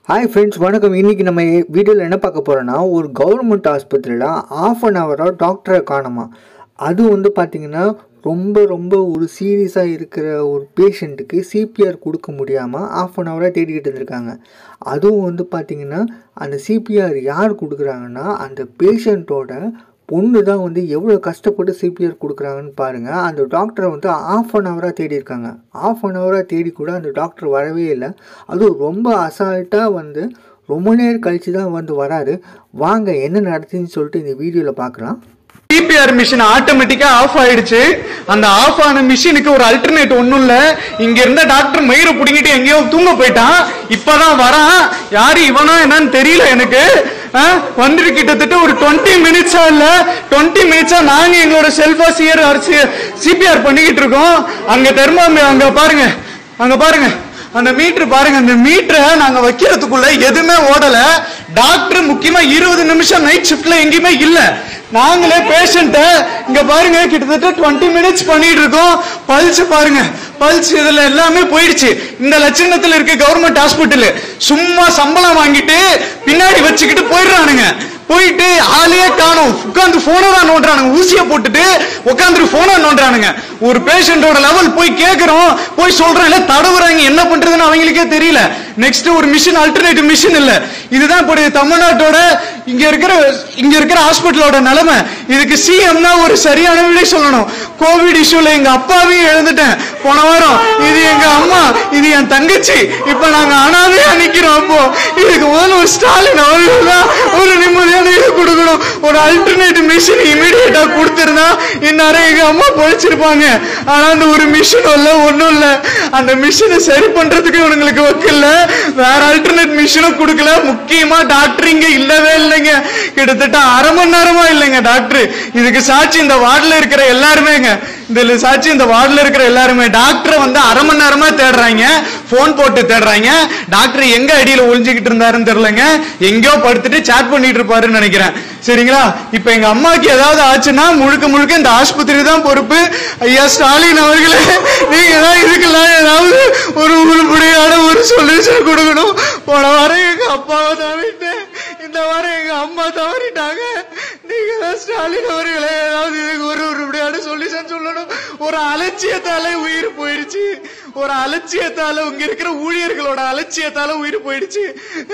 hi friends வணக்கம் இன்றைக்கி நம்ம வீடியோவில் என்ன பார்க்க போகிறோன்னா ஒரு கவர்மெண்ட் ஆஸ்பத்திரியில் ஆஃப் அன் ஹவராக டாக்டரை காணுமா அது வந்து பார்த்திங்கன்னா ரொம்ப ரொம்ப ஒரு சீரியஸாக இருக்கிற ஒரு பேஷண்ட்டுக்கு சிபிஆர் கொடுக்க முடியாமல் ஆஃப் அன் ஹவராக தேடிக்கிட்டு இருந்திருக்காங்க அதுவும் வந்து பார்த்திங்கன்னா அந்த சிபிஆர் யார் கொடுக்குறாங்கன்னா அந்த பேஷண்ட்டோட பொண்ணு தான் வந்து எவ்வளோ கஷ்டப்பட்டு சிபிஆர் கொடுக்குறாங்கன்னு பாருங்கள் அந்த டாக்டரை வந்து ஆஃப் அன் ஹவராக தேடி இருக்காங்க ஆஃப் அன் ஹவராக தேடி கூட அந்த டாக்டர் வரவே இல்லை அதுவும் ரொம்ப அசால்ட்டாக வந்து ரொம்ப நேரம் கழித்து தான் வந்து வராரு வாங்க என்ன நடந்துச்சுன்னு சொல்லிட்டு இந்த வீடியோவில் பார்க்கலாம் சிபிஆர் மிஷின் ஆட்டோமேட்டிக்கா ஆஃப் ஆயிடுச்சு அந்த ஆஃப் ஆன மிஷினுக்கு ஒரு அல்டர்னேட் ஒண்ணும் இல்ல இங்க இருந்த டாக்டர் மயிரை புடிங்கிட்டு எங்கேயோ தூங்க போயிட்டான் இப்பதான் வரான் யாரு இவனா என்னன்னு தெரியல எனக்கு ஆ, வந்துட்டு கிட்டத்தட்ட ஒரு டுவெண்ட்டி மினிட்ஸா இல்ல டுவெண்ட்டி மினிட்ஸா நாங்க எங்களோட செல்ஃபா சிஆர் சிபிஆர் பண்ணிக்கிட்டு இருக்கோம் அங்க தெர்மாமி அங்க பாருங்க அங்க பாருங்க அந்த மீட்டர் பாருங்க அந்த மீட்டரை நாங்க வைக்கிறதுக்குள்ள எதுவுமே ஓடல டாக்டர் முக்கியமா இருபது நிமிஷம் நைட் ஷிஃப்ட்ல எங்கேயுமே இல்ல நாங்களே பேஷண்ட்ட இங்க பாருங்க கிட்டத்தட்ட டுவெண்ட்டி மினிட்ஸ் பண்ணிட்டு இருக்கோம் பல்ஸ் பாருங்க பல்ஸ் இதுல எல்லாமே போயிடுச்சு இந்த லட்சணத்துல இருக்க கவர்மெண்ட் ஹாஸ்பிட்டல் சும்மா சம்பளம் வாங்கிட்டு பின்னாடி வச்சுக்கிட்டு போயிடுறானுங்க போயிட்டு ஆளையே காணும் உட்காந்து போனை தான் நோண்டுறானுங்க ஊசியை போட்டுட்டு உட்காந்துட்டு போனை நோண்டுறானுங்க ஒரு பேஷண்டோட லெவல் போய் கேட்கறோம் போய் சொல்றோம் இல்ல தடவுறாங்க என்ன பண்றதுன்னு அவங்களுக்கே தெரியல நெக்ஸ்ட் ஒரு மிஷின் அல்டர்னேட்டிவ் மிஷின் இல்ல இதுதான் இப்போ தமிழ்நாட்டோட இங்க இருக்கிற இங்க இருக்கிற ஹாஸ்பிட்டலோட நிலைமை இதுக்கு சிஎம் தான் ஒரு சரியான விடை சொல்லணும் கோவிட் இஷ்யூல எங்க அப்பாவையும் எழுந்துட்டேன் போன வாரம் இது எங்க அம்மா இது என் தங்கச்சி இப்ப நாங்க அனாதையா நிக்கிறோம் அப்போ இதுக்கு முதல்ல ஒரு ஸ்டாலின் அவர்கள் தான் ஒரு நிம்மதியான இது கொடுக்கணும் ஒரு அல்டர்னேட்டிவ் மிஷின் இமீடியட்டா கொடுத்திருந்தா இந்நேரம் எங்க அம்மா பொழைச்சிருப்பாங்க ஆனா அந்த ஒரு மிஷினும் இல்ல ஒண்ணும் இல்ல அந்த மிஷினை சரி பண்றதுக்கு இவனுங்களுக்கு வைக்கல வேற அல்டர்னேட் மிஷினும் கொடுக்கல முக்கியமா டாக்டர் இங்க இல்லவே இல்லைங்க கிட்டத்தட்ட அரை மணி நேரமா இல்லைங்க டாக்டர் இதுக்கு சாட்சி இந்த வார்டுல இருக்கிற எல்லாருமேங்க இந்த சாட்சி இந்த வார்டுல இருக்கிற எல்லாருமே டாக்டரை வந்து அரை மணி நேரமா தேடுறாங்க போன் போட்டு தேடுறாங்க டாக்டர் எங்க அடியில ஒளிஞ்சுக்கிட்டு இருந்தாருன்னு தெரியலங்க எங்கேயோ படுத்துட்டு சாட் பண்ணிட்டு இருப்பாருன்னு நினைக்கிறேன் சரிங்களா இப்ப எங்க அம்மாக்கு ஏதாவது ஆச்சுன்னா முழுக்க முழுக்க இந்த ஆஸ்பத்திரி தான் பொறுப்பு ஐயா ஸ்டாலின் அவர்களே நீங்க தான் இதுக்கெல்லாம் ஏதாவது ஒரு உருப்படியான ஒரு சொல்யூஷன் கொடுக்கணும் போன வாரம் எங்க அப்பாவை தவறிட்டேன் இந்த வாரம் எங்க அம்மா தவறிட்டாங்க நீங்க தான் ஸ்டாலின் அவர்களே ஏதாவது இதுக்கு ஒரு உருப்படியான சொல்யூஷன் சொல்லணும் ஒரு அலட்சியத்தால உயிர் போயிடுச்சு ஒரு அலட்சியத்தால உங்க இருக்கிற ஊழியர்களோட அலட்சியத்தால உயிர் போயிடுச்சு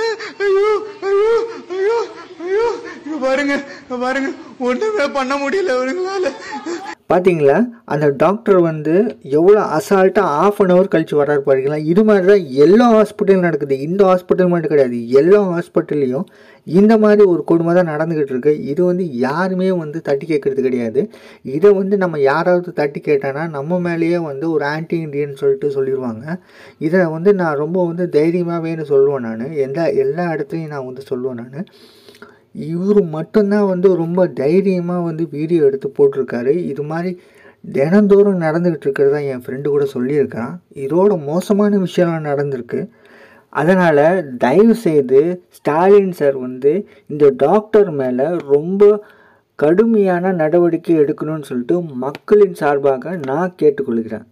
ஐயோ ஐயோ ஐயோ ஐயோ இங்க பாருங்க இங்க பாருங்க ஒண்ணுமே பண்ண முடியல அவங்களால பார்த்தீங்களா அந்த டாக்டர் வந்து எவ்வளோ அசால்ட்டாக ஆஃப் அன் ஹவர் கழித்து வர்றாரு பாருங்களா இது மாதிரி தான் எல்லா ஹாஸ்பிட்டலும் நடக்குது இந்த ஹாஸ்பிட்டல் மட்டும் கிடையாது எல்லா ஹாஸ்பிட்டல்லையும் இந்த மாதிரி ஒரு கொடுமை தான் நடந்துக்கிட்டு இருக்கு இது வந்து யாருமே வந்து தட்டி கேட்கறது கிடையாது இதை வந்து நம்ம யாராவது தட்டி கேட்டானா நம்ம மேலேயே வந்து ஒரு ஆன்டி இண்டியன் சொல்லிட்டு சொல்லிடுவாங்க இதை வந்து நான் ரொம்ப வந்து தைரியமாகவேன்னு சொல்லுவேன் நான் எல்லா எல்லா இடத்துலையும் நான் வந்து சொல்லுவேன் நான் இவர் மட்டும்தான் வந்து ரொம்ப தைரியமாக வந்து வீடியோ எடுத்து போட்டிருக்காரு இது மாதிரி தினந்தோறும் நடந்துக்கிட்டு இருக்கிறதா என் ஃப்ரெண்டு கூட சொல்லியிருக்கான் இதோட மோசமான விஷயம்லாம் நடந்திருக்கு அதனால் தயவு செய்து ஸ்டாலின் சார் வந்து இந்த டாக்டர் மேலே ரொம்ப கடுமையான நடவடிக்கை எடுக்கணும்னு சொல்லிட்டு மக்களின் சார்பாக நான் கேட்டுக்கொள்கிறேன்